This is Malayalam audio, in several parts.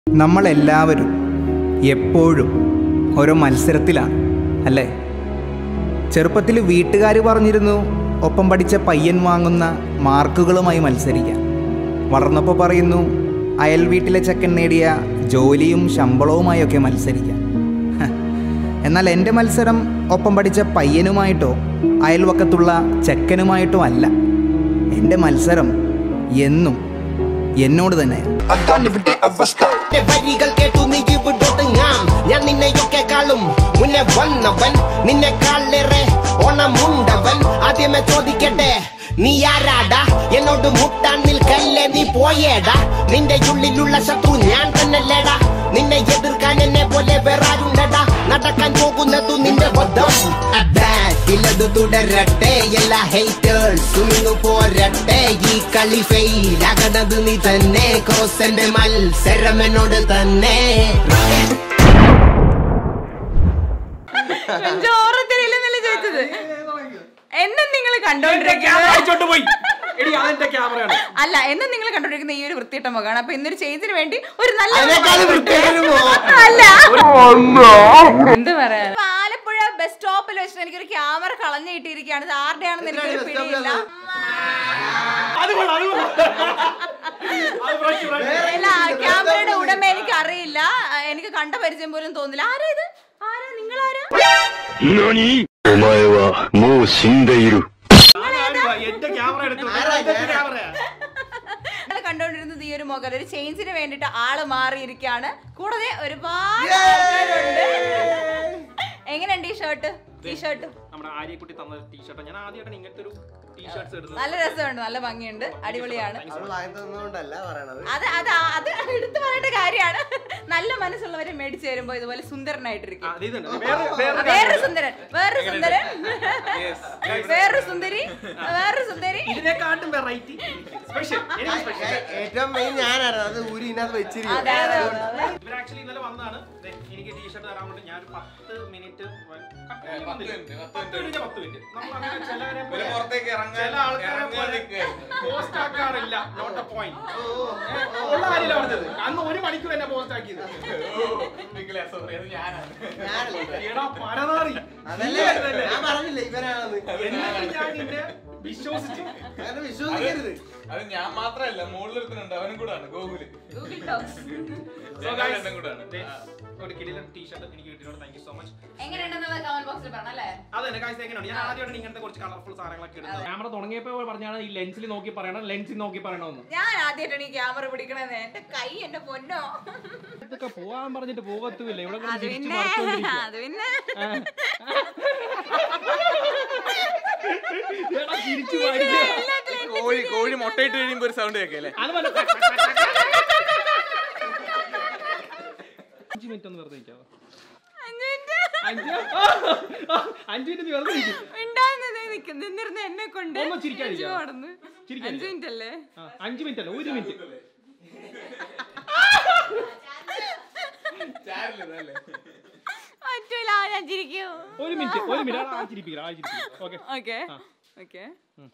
നമ്മളെല്ലാവരും എപ്പോഴും ഓരോ മത്സരത്തിലാണ് അല്ലേ ചെറുപ്പത്തിൽ വീട്ടുകാർ പറഞ്ഞിരുന്നു ഒപ്പം പഠിച്ച പയ്യൻ വാങ്ങുന്ന മാർക്കുകളുമായി മത്സരിക്കാൻ വളർന്നപ്പോൾ പറയുന്നു അയൽ വീട്ടിലെ ചെക്കൻ നേടിയ ജോലിയും ശമ്പളവുമായൊക്കെ മത്സരിക്കാൻ ഹ, എന്നാൽ എൻ്റെ മത്സരം ഒപ്പം പഠിച്ച പയ്യനുമായിട്ടോ അയൽവക്കത്തുള്ള ചെക്കനുമായിട്ടോ അല്ല എൻ്റെ മത്സരം എന്നും എന്നോട് തന്നെയാണ് എന്റെ വരികൾ കേട്ടു നീ ഇവിടൊടുങ്ങാം ഞാൻ നിന്നെയൊക്കെ കാളും മുന്നേ വന്നവൻ നിന്നെക്കാളേറെ ഓണമുണ്ടവൻ ആദ്യമേ ചോദിക്കട്ടെ നീ ആരാടാ എന്നോട് മുട്ടാൻ നിൽക്കല്ലേ നീ പോയേടാ നിന്റെ ഉള്ളിലുള്ള ശത്രു ഞാൻ തന്നെല്ലേടാ നിന്നെ എതിർക്കാൻ എന്നെ പോലെ വേറെ ആരുണ്ടടാ നടക്കാൻ പോകുന്നതു നിന്റെ വധം ഇല്ലത് തുടരട്ടെ എല്ലാ ഹേറ്റേഴ്സ് നിന്ന് പോരട്ടെ ഈ കളി ഫെയിൽ ആകണത് നീ തന്നെ കോസന്റെ മത്സരം എന്നോട് തന്നെ ചോറത്തിരില്ലെന്നല്ലേ ചോദിച്ചത് എന്നും നിങ്ങൾ കണ്ടോണ്ടിരിക്കുന്നത് അയച്ചോണ്ട് പോയി എടി അതെന്റെ ക്യാമറയാണ് അല്ല എന്നും നിങ്ങൾ കണ്ടോണ്ടിരിക്കുന്ന ഈ ഒരു വൃത്തിയിട്ട മുഖമാണ് അപ്പൊ ഇന്നൊരു ചേഞ്ചിന് വേണ്ടി ഒരു നല്ല അതിനേക്കാളും വൃത്തികേടൊരു മുഖം. അല്ല എന്ത് പറയാ ഇപ്പൊ ആലപ്പുഴ ബസ് സ്റ്റോപ്പിൽ വെച്ചിട്ട് എനിക്കൊരു ക്യാമറ കളഞ്ഞു കിട്ടിയിരിക്കുകയാണ് ഇത് ആരുടെയാണെന്ന് എനിക്കൊരു പിടിയില്ല അത് കൊള്ളാം അത് കൊള്ളാം അത് ഫ്രഷ് ഫ്രഷ് അല്ല ക്യാമറയുടെ ഉടമ എനിക്ക് അറിയില്ല എനിക്ക് കണ്ട പരിചയം പോലും തോന്നില്ല ആരാ ഇത് ആരാ നിങ്ങളാരാ 何お前はもう死んでいる。 എന്റെ ക്യാമറ എടുത്തു ആരാ ഇത്? എന്റെ ക്യാമറയാ നിങ്ങൾ കണ്ടോണ്ടിരുന്നത് ഈ ഒരു മുഖം ഒരു ചേഞ്ചിന് വേണ്ടിട്ട് ആള് മാറിയിരിക്കാണ് കൂടാതെ ഒരുപാട് ആൾക്കാരുണ്ട് എങ്ങനെയുണ്ട് ഈ ഷർട്ട് ഈ ഷർട്ട് നമ്മുടെ ആര്യക്കുട്ടി തന്ന ടീഷർട്ട് ഞാൻ ആദ്യമായിട്ടാണ് ഇങ്ങനത്തെ ഒരു ടീഷർട്സ് ഇടുന്നത് നല്ല രസമുണ്ട് നല്ല ഭംഗിയുണ്ട് അടിപൊളിയാണ് അവള് വാങ്ങി തന്നതുകൊണ്ടല്ല പറയണത് അത് അത് ആ- അത് എടുത്തു പറയേണ്ട കാര്യമാണ് നല്ല മനസ്സുള്ളവരെ മേടിച്ചു തരുമ്പോ ഇതുപോലെ സുന്ദരനായിട്ടിരിക്കും ആ, ഇത് ഇതുണ്ട്. വേറെ വേറെ വേറൊരു സുന്ദരൻ വേറൊരു സുന്ദരൻ വേറൊരു സുന്ദരി വേറൊരു സുന്ദരി ഇതിനെക്കാട്ടും വെറൈറ്റി സ്പെഷ്യൽ എനിക്ക് സ്പെഷ്യൽ ഏറ്റവും മെയിൻ ഞാനായിരുന്നു അത് ഊരി ഇതിനകത്ത് വെച്ചിരിക്കും അതെ അതെ അതെ ഇവർ ആക്ച്വലി ഇന്നലെ വന്നതാണ് ദേ, എനിക്ക് ടീഷർട്ട് തരാൻ വേണ്ടി ഞാൻ ഒരു പത്ത് മിനിറ്റ് പത്ത് മിനിറ്റ് പത്ത് മിനിറ്റ് നമ്മൾ അങ്ങനെ ചിലവരെ പോലെ- ചില ആൾക്കാരെ പോലെ പോസ്റ്റ് ആക്കാറില്ല നോട്ട് എ പോയിന്റ് ഉള്ള കാര്യമില്ല പറഞ്ഞത് അന്ന് ഒരു മണിക്കൂർ എന്നെ പോസ്റ്റ് ആക്കിയത് എടാ പരനാറി അതല്ലേ ഞാൻ പറഞ്ഞില്ല ഇവനാണെന്ന് എന്നിട്ട് ഞാൻ നിന്നെ വിശ്വസിച്ചു അങ്ങനെ വിശ്വസിക്കരുത് അത് ഞാൻ മാത്രല്ല മുകളിലൊരുത്തനുണ്ട് അവനും കൂടാണ് ഗോകുല് ഗൂഗിൾ ടോക്സ് So ഞങ്ങൾ guys, രണ്ടും കൂടാണ് ദേ, ഒരു കിടിലൻ ടീഷർട്ട് എനിക്ക് കിട്ടിയോട് താങ്ക് യു സോ മച്ച് എങ്ങനെയുണ്ടെന്നുള്ളത് കമന്റ് ബോക്സിൽ പറഞ്ഞല്ലേ അതെ കാഴ്ച എങ്ങനെയാണ് ഞാൻ ആദ്യമായിട്ട് ഇങ്ങനത്തെ കുറച്ച് കളർഫുൾ സാധനങ്ങളൊക്കെ ഇടുന്നത് ക്യാമറ തുടങ്ങിയപ്പോൾ പറഞ്ഞാണ് ഈ ലെൻസിൽ നോക്കി പറയണം ലെൻസിൽ നോക്കി പറയണമെന്ന് ഞാൻ ആദ്യമായിട്ടാണ് ഈ ക്യാമറ പിടിക്കണത് എന്റെ കൈ എന്റെ പൊന്നോ ഇതൊക്കെ പോവാൻ പറഞ്ഞിട്ട് പോകത്തുമില്ല ഇവിടെ കൊണ്ട് അത് തിരിച്ച് പിന്നെ മറിച്ചുകൊണ്ടിരിക്കുക. അത് പിന്നെ എടാ, തിരിച്ച് മറിക്കുക. കോഴി കോഴി മുട്ടയിട്ട് കഴിയുമ്പോ ഒരു സൗണ്ട് കേൾക്കല്ലേ അത് മതി. അഞ്ച് മിനിറ്റ് ഒന്ന് വെറുതെ നിൽക്കാവോ അഞ്ച് മിനിറ്റ് അഞ്ച് ആ, അഞ്ച് മിനിറ്റ് നീ വെറുതെ നിൽക്കും മിണ്ടാതെ നിൽക്കുന്നു നിന്നിരുന്ന് എന്നെ കൊണ്ട് ഒന്ന് ചിരിക്കാതിരിക്കാവോ? നടന്ന് ചിരിക്കാതിരിക്കാവോ? അഞ്ച് മിനിറ്റ് അല്ലേ ആ, അഞ്ച് മിനിറ്റ് അല്ല ഒരു മിനിറ്റ് ചാരില്ലതല്ലേ പറ്റൂല ഞാൻ ചിരിക്കൂ ഒരു മിനിറ്റ് ഒരു മിനിറ്റ് ആ ചിരിപ്പിക്കണം ആ ചിരിപ്പിക്കണം ഓക്കെ ഓക്കെ ആ. ഓക്കെ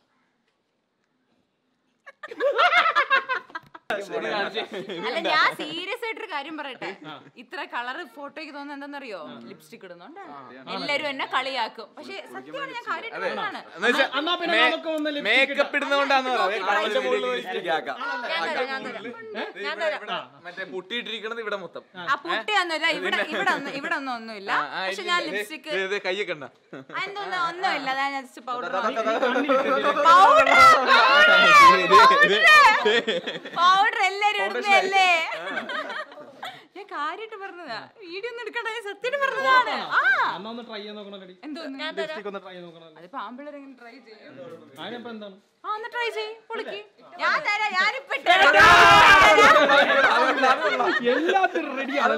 അല്ല ഞാൻ സീരിയസ് ആയിട്ടൊരു കാര്യം പറയട്ടെ ഇത്ര കളർ ഫോട്ടോയ്ക്ക് തോന്നുന്നത് എന്താണെന്നറിയോ ലിപ്സ്റ്റിക് ഇടുന്നുണ്ട് എല്ലാരും എന്നെ കളിയാക്കും പക്ഷെ സത്യമാണ് ഞാൻ കാര്യമായിട്ട് പറഞ്ഞതാണ് എന്നാ പിന്നെ നമുക്ക് ഒന്ന് lipstick മേക്കപ്പ് ഇടുന്നോണ്ടാന്ന് നോക്കി പറയാം try ഞാൻ തരാം ഞാൻ തരാം ഞാൻ തരാം മറ്റേ പുട്ടിയിട്ടിരിക്കണത് ഇവിടെ മൊത്തം ആ പുട്ടിയൊന്നുമില്ല ഇവിടെ ഇവിടെ ഒന്നും ഇവിടെ ഒന്നും ഒന്നുമില്ല ആ, ആ, പക്ഷെ ഇല്ല, ഞാൻ ദേ, ലിപ്സ്റ്റിക് ദേ, ദേ, കയ്യൊക്കെ ഉണ്ടോ അതൊന്നും ഒന്നുമില്ല ഞാൻ ജസ്റ്റ് പൗഡർ പൗഡർ എല്ലാരും ഇടുന്നതല്ലേ ഞാൻ കാര്യമായിട്ട് പറഞ്ഞതാ വീഡിയോ ഒന്നും എടുക്കണ്ട ഞാൻ സത്യമായിട്ട് പറഞ്ഞതാണ് ആ എന്നാ ഒന്ന് ട്രൈ ചെയ്യാൻ നോക്കണം കടി എന്തോന്ന് ലിപ്സ്റ്റിക് ഒന്ന് ട്രൈ ചെയ്യാൻ നോക്കണം അതിപ്പോ ആമ്പിള്ളേർ എങ്ങനെ ട്രൈ ചെയ്യും അതിനിപ്പോ എന്താണ് ആ ഒന്ന് ട്രൈ ചെയ്യ് പൊളിക്ക് ഞാൻ തരാം ഞാനിപ്പോ എല്ലാത്തിനും റെഡിയാണ്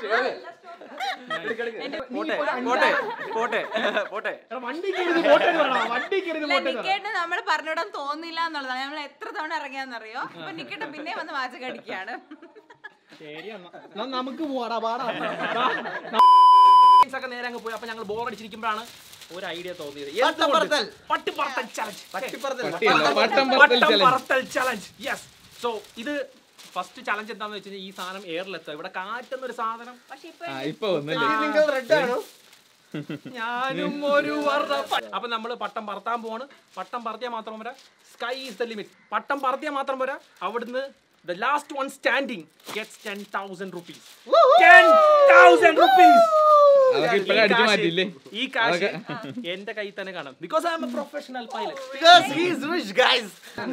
പോട്ടെ പോട്ടെ പോട്ടെ വണ്ടി കയറി പോട്ടെ എന്ന് പറയണം. വണ്ടി കയറി പോട്ടെ എന്ന് പറയണം. നിക്കേട്ട് നമ്മൾ പറഞ്ഞിടാൻ തോന്നില്ല എന്നുള്ളതാണ് നമ്മൾ എത്ര തവണ ഇറങ്ങിയാന്നറിയോ ഇപ്പൊ നിക്കട്ടെ പിന്നെ വന്ന് വാചകം അടിക്കാണ് ശരി എന്നാ. എന്നാ നമുക്ക് പോവാടാ പാടാ ഒക്കെ നേരെ അങ്ങ് പോയി അപ്പൊ ഞങ്ങൾ ബോർ അടിച്ചിരിക്കുമ്പോഴാണ് ഒരു ഐഡിയ തോന്നിയത് പട്ടപ്പറത്തൽ. പട്ടിപ്പറത്തൽ ചലഞ്ച് പട്ടിപ്പറത്തൽ പട്ടം പറത്തൽ പട്ടം challenge. പറത്തൽ ചലഞ്ച് യെസ് സോ ഇത് ഫസ്റ്റ് ചലഞ്ച് എന്താണെന്ന് വെച്ച് കഴിഞ്ഞാൽ ഈ സാധനം എയറിലെത്തുക ഇവിടെ കാറ്റെന്നൊരു സാധനം പക്ഷെ ഇപ്പൊ ആ ഇപ്പൊ ഒന്നല്ലേ നിങ്ങൾ റെഡ് ആണോ ഞാനും ഒരു വർണ്ണ പ- അപ്പൊ നമ്മള് പട്ടം പറത്താൻ പോവാണ് പട്ടം പറത്തിയാൽ മാത്രം പോരാ സ്കൈ ഈസ് ദ ലിമിറ്റ് പട്ടം പറത്തിയാൽ മാത്രം പോരാ അവിടുന്ന് the last one standing gets ten thousand rupees ten thousand rupees അതൊക്കെ ഇപ്പഴേ അടിച്ചു മാറ്റിയില്ലേ ഈ കാശ് എന്റെ കയ്യിൽ തന്നെ കാണാം because I am a professional pilot Because he is rich, guys.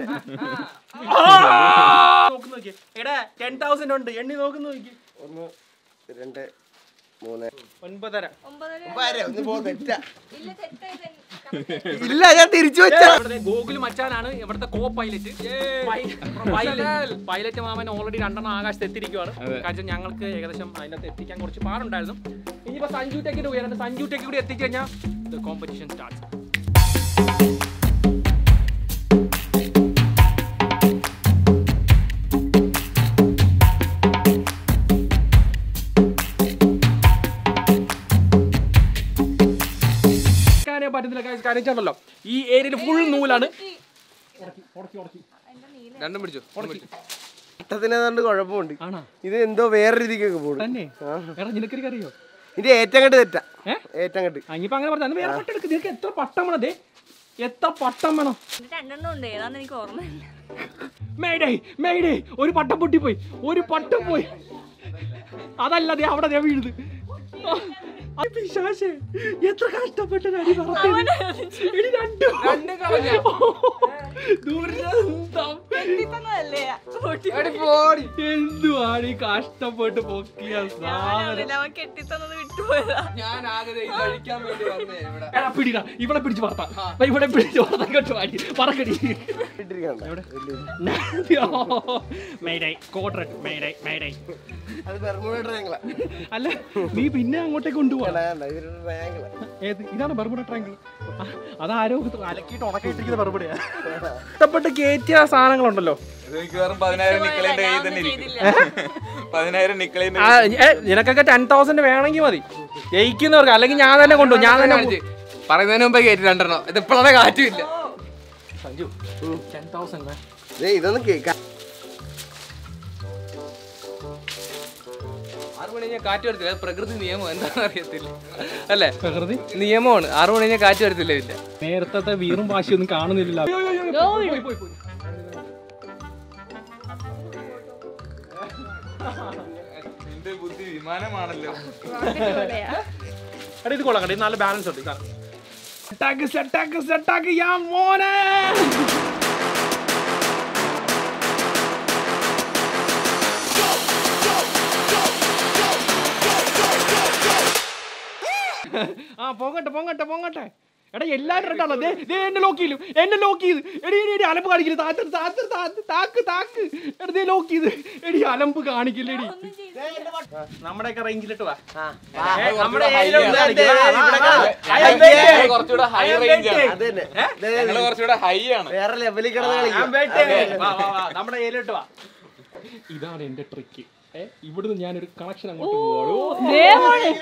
നോക്കുന്നു നോക്കി എടാ ടെൻ തൗസൻഡ് ഉണ്ട് എണ്ണി നോക്കുന്നു നോക്കി ഒന്ന് രണ്ട് മൂന്ന് ഒൻപതര ഒമ്പതര വരെ ഒന്ന് പോ തെറ്റാ ഇല്ല തെറ്റായി തന്നെ. ഇല്ല ഞാൻ തിരിച്ചു വെച്ച ഇവിടുത്തെ ഗോകുൽ മച്ചാനാണ് ഇവിടുത്തെ കോ പൈലറ്റ് പൈലറ്റ് മാമൻ ഓൾറെഡി രണ്ടെണ്ണം ആകാശത്ത് എത്തിയിരിക്കുവാണ് കാരണം ഞങ്ങൾക്ക് ഏകദേശം അതിനകത്ത് എത്തിക്കാൻ കുറച്ച് പാടുണ്ടായിരുന്നു ഇനിയിപ്പോ സഞ്ജു ടെക്കിന്റെ ഉയരുണ്ട് സഞ്ജു ടെക്ക് കൂടി എത്തിക്കഴിഞ്ഞാൽ ദ കോമ്പറ്റീഷൻ സ്റ്റാർട്ട് പറ്റത്തില്ല guys. കാരണം വെച്ചാണല്ലോ ഈ ഏരിയയിൽ ഫുൾ നൂലാണ് രണ്ടും പിടിച്ചു പട്ടത്തിനേതാണ്ട് കുഴപ്പമുണ്ട് ആണോ ഇത് എന്തോ വേറെ രീതിക്കൊക്കെ പോകും തന്നെ എടാ നിനക്കൊരു അറിയോ ഇതിന്റെ ഏറ്റം കെട്ട് തെറ്റാ ഏ? ഏറ്റം കെട്ട് ഇനിയിപ്പോ അങ്ങനെ പറഞ്ഞു വേറെ പട്ടം എടുക്ക് നിനക്ക് എത്ര പട്ടം വേണം ദേ എത്ര പട്ടം വേണം ഇത് രണ്ടെണ്ണം ഉണ്ട് ഏതാന്ന് എനിക്ക് ഓർമ്മയില്ല മേഡേ മേഡേ ഒരു പട്ടം പൊട്ടിപ്പോയി ഒരു പട്ടം പോയി അതല്ല ദേ അവിടെ ദേ വീഴുത് ആ, ആ പിശാചേ, എത്ര കഷ്ടപ്പെട്ട് അടി പറത്തേന്. എടി രണ്ടും. ദുരന്തം. തെറ്റിത്തന്നതല്ലേ? പൊട്ടി- എന്തുവാണ് ഈ കഷ്ടപ്പെട്ട് പൊക്കിയ സാധനം ഞാനറിയില്ല, അവൻ കെട്ടിത്തന്നത് വിട്ടുപോയതാ ഞാൻ ആകെ ഇത് കഴിക്കാൻ വേണ്ടി വന്നേ ഇവിടെ എടാ പിടിടാ ഇവിടെ പിടിച്ച് പറത്താം ദാ ഇവിടെ പിടിച്ച് പറത്താൻ കേട്ടോ അടി പറക്കടി ഇട്ടിരിക്കണ്ട മേഡേ കോട്ടർ മേഡേ മേഡേ അത് ബെർമുഡ ട്രയാങ്കിളാ അല്ല നീ പിന്നെ അങ്ങോട്ടേക്ക് കൊണ്ടുപോകണം ഇവരുടെ ട്രയാങ്കിളാ ഏത് ഇതാണ് ബർബുഡ ട്രാങ്കിൾ അതാരോ അലക്കിയിട്ട് ഉണക്കിയിട്ടിരിക്കുന്ന ബർബുഡയാ ഇഷ്ടപ്പെട്ട് കയറ്റിയ സാധനങ്ങളുണ്ടല്ലോ ഇത് മിക്കവാറും പതിനായിരം നിക്കളേന്റെ കയ്യിൽ തന്നെ ഇരിക്കും പതിനായിരം നിക്കളേന്റെ ആ, ഏ, നിനക്കൊക്കെ ടെൻ തൗസൻഡ് വേണമെങ്കിൽ മതി ജയിക്കുന്നവർക്ക് അല്ലെങ്കിൽ ഞാൻ തന്നെ കൊണ്ടുപോകും ഞാൻ തന്നെ കാണിച്ച്. പറയുന്നതിന് മുമ്പേ കയറ്റി രണ്ടെണ്ണം ഇത് ഇപ്പോഴത്തെ കാറ്റുമില്ല സഞ്ജു ടെൻ തൗസൻഡ് ദേ ഇതൊന്നും കേൾക്കാം ആറ് മണി കഴിഞ്ഞാൽ കാറ്റ് വരത്തില്ല അത് പ്രകൃതി നിയമം എന്താണെന്ന് അറിയത്തില്ല അല്ലേ പ്രകൃതി നിയമമാണ് ആറ് മണി കഴിഞ്ഞാൽ കാറ്റ് വരത്തില്ല ഇതിന്റെ നേരത്തെ വീറും വാശിയൊന്നും കാണുന്നില്ല നിന്റെ ബുദ്ധി വിമാനമാണല്ലോ എടാ ഇത് കൊള്ളാം കേട്ടോ ഇത് നല്ല ബാലൻസ് ഉണ്ട് സെറ്റാക്ക് സെറ്റാക്ക് സെറ്റാക്ക് യാ മോനെ ആ പോകട്ടെ പോകട്ടെ പോകട്ടെ എടാ എല്ലാരും റെഡാണല്ലോ ദേ ദേ എന്നെ ലോക്ക് ചെയ്തു എന്നെ ലോക്ക് ചെയ്ത് എടി എടി എടി അലമ്പ് കാണിക്കില്ല താത്ത് താത്ത് താത്ത് താക്ക് താക്ക് എടാ ദേ ലോക്ക് ചെയ്ത് എടി അലമ്പ് കാണിക്കില്ല എടി നമ്മുടെയൊക്കെ റേഞ്ചിലിട്ട് വാ ഏ, നമ്മുടെ ഏരിയയിലോട്ട് കാണിക്കില്ല. ആ, ആ, ആ. I am waiting. കുറച്ചുകൂടെ ഹൈ I am റേഞ്ച് ആണ് waiting. അത് തന്നെ ദേ, ഞങ്ങള് കുറച്ചുകൂടെ ഹൈ ആണ് വേറെ ലെവലിൽ കിടന്ന് I am കളിക്കാം waiting. വാ, വാ, വാ. നമ്മുടെ ഏരിയയിലോട്ട് വാ ഇതാണ് എന്റെ ട്രിക്ക് ഏ ഇവിടുന്ന് ഞാനൊരു കണക്ഷൻ അങ്ങോട്ട് പോവാണോ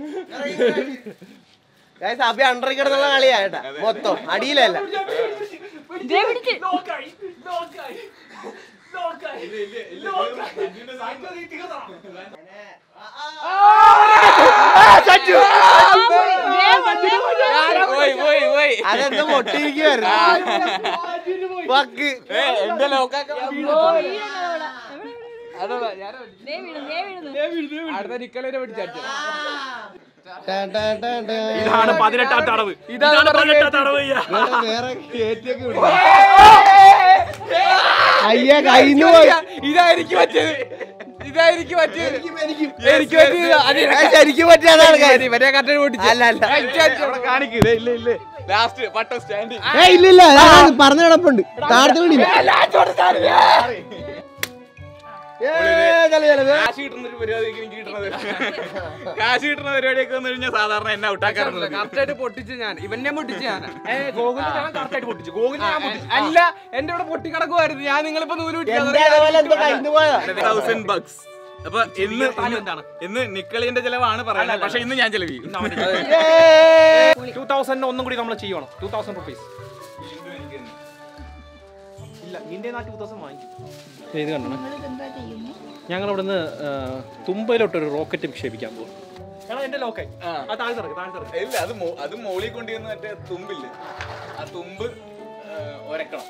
ഗൈസ് അഭി അണ്ടറിൽ കിടന്നുള്ള കളിയാ കേട്ടാ മൊത്തം അടിയിലല്ല ലോക്കായി ലോക്കായി ലോക്കായി പോയി പോയി പോയി അതെന്ത് പൊട്ടിയിരിക്കുവായിരുന്നു വക്ക് ഏ, എന്റെ ലോക്കാക്കാൻ അടുത്ത നിക്കളേനെ പിടിച്ചു ടാൻ, ടാൻ, ടാൻ, ടാൻ. ഇതാണ് പതിനെട്ടാം തടവ് ഇതാണ് ഇതാണ് പതിനെട്ടാം തടവ് അയ്യാ. വേറെ- വേറെ കേറ്റിയൊക്കെ വിടും. അയ്യ കയ്യിന്ന് പോയി ഇതായിരിക്കും പറ്റിയത് ഇതായിരിക്കും പറ്റിയത് എനിക്ക് പറ്റിയത് അത് ഏ, ശരിക്കും പറ്റിയതാണ് കാര്യം മറ്റേ കട്ടൻ പൊട്ടിച്ചു അല്ല അല്ല കാണിക്കില്ല ഇല്ല ഇല്ല ലാസ്റ്റ് പട്ടം സ്റ്റാൻഡ് ഏ ഇല്ല ഇല്ല ഞാൻ പറഞ്ഞ കിടപ്പുണ്ട് താഴത്ത് വീടില്ല കാശ് കിട്ടുന്ന ഒരു പരിപാടിക്ക് എനിക്ക് കിട്ടുന്നത് കാശ് കിട്ടുന്ന പരിപാടിയൊക്കെ വന്നു കഴിഞ്ഞാൽ സാധാരണ എന്നെ ഔട്ടാക്കാറുണ്ട് കറക്റ്റായിട്ട് പൊട്ടിച്ച് ഞാൻ ഇവന്നെ പൊട്ടിച്ച് ഞാൻ ഏ, ഗോകുലിനെ ഞാൻ correct ആയിട്ട് പൊട്ടിച്ചു. ഗോകുലിനെ ഞാൻ പൊട്ടിച്ചു. അല്ല എന്റെ ഇവിടെ പൊട്ടിക്കിടക്കുമായിരുന്നു ഞാൻ നിങ്ങളിപ്പോ നൂല് തൗസൻഡ് ബക്സ് അപ്പൊ ഇന്ന് താലി എന്താണ്? ഇന്ന് നിക്കളിന്റെ ചെലവാണ് പറയുന്നത് പക്ഷെ ഇന്ന് ഞാൻ ചെലവ് ചെയ്യും 2000 ഒന്നും കൂടി നമ്മൾ ചെയ്യണം ടൂ തൗസൻഡ് റുപ്പീസ് ഇല്ല നിന്റെ നാ ടൂ തൗസൻഡ് വാങ്ങിക്കും ഇത് കണ്ടോ ഞങ്ങൾ ഇവിടുന്ന് തുമ്പയിലോട്ടൊരു റോക്കറ്റ് വിക്ഷേപിക്കാൻ പോകും ഞങ്ങൾ എന്റെ ലോക്കായി ആ താഴെ ഇറക്ക് താഴെ ഇറക്ക് ഇല്ല അത് മോ- അത് മോളിൽ കൊണ്ടുവന്ന് മറ്റേ തുമ്പില്ലേ ആ തുമ്പ് ഏ, ഒരക്കണം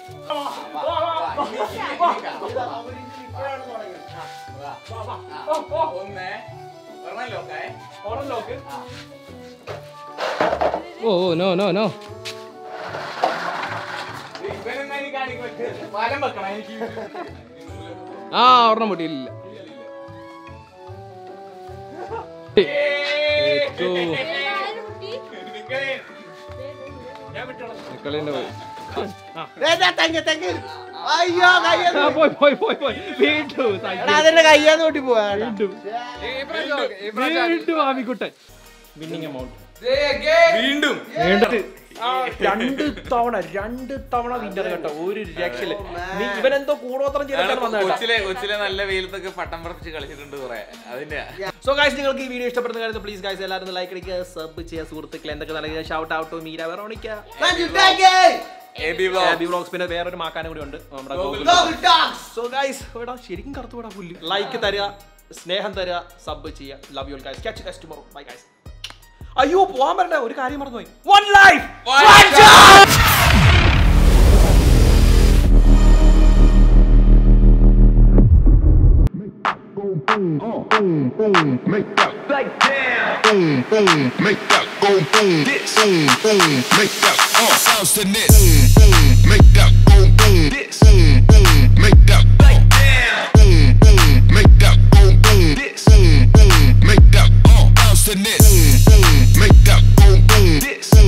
ഒന്നേ ഒരെണ്ണം ലോക്കായേ orange lock oh no no no ഇവനെന്നാ എനിക്ക് കാണിക്കും മരം വെക്കണം എനിക്ക് ആ ഒരെണ്ണം പൊട്ടിയില്ല അയ്യോ കയ്യാന്ന് പോയി പോയി പോയി പോയി വീണ്ടും എടാ, അതെന്റെ കയ്യാന്ന് പൊട്ടി പോവാ വീണ്ടും വീണ്ടും ആമിക്കുട്ടൻ വിന്നിങ് എമൗണ്ട് വീണ്ടും ആ, രണ്ട് തവണ രണ്ട് തവണ വിന്നർ കേട്ടോ ഒരു രക്ഷയില്ല നീ ഇവനെന്തോ കൂടോത്രം ചെയ്തിട്ടാണ് വന്നത് കൊച്ചിലെ കൊച്ചിലെ നല്ല വെയിലത്തൊക്കെ പട്ടം പറപ്പിച്ച് കളിച്ചിട്ടുണ്ട് കുറെ അതിന്റെ സോ ഗൈസ് നിങ്ങൾക്ക് ഈ വീഡിയോ ഇഷ്ടപ്പെടുന്ന കാര്യം പ്ലീസ് ഗൈസ് എല്ലാവരും ലൈക്ക് അടിക്കുക സബ് ചെയ്യുക സുഹൃത്തുക്കളെ എന്തൊക്കെ നൽകുക shout out to Meera Veronica A B B vlogs പിന്നെ വേറൊരു മാക്കാനും കൂടി ഉണ്ട് നമ്മുടെ ഗോകുൽ സോ ഗൈസ് ഇവിടെ ശരിക്കും കറുത്തു വിടാ പുല്ല് ലൈക്ക് തരിക സ്നേഹം തരിക സബ് ചെയ്യുക love you guys catch guys tomorrow bye guys അയ്യോ പോവാൻ പറ്റേ ഒരു കാര്യം മറന്നുപോയി one life Boom, boom, make that like damn. Boom, boom, make that go boom. This, boom, boom, make that uh. Sounds to this. Boom, boom, make that go boom. This.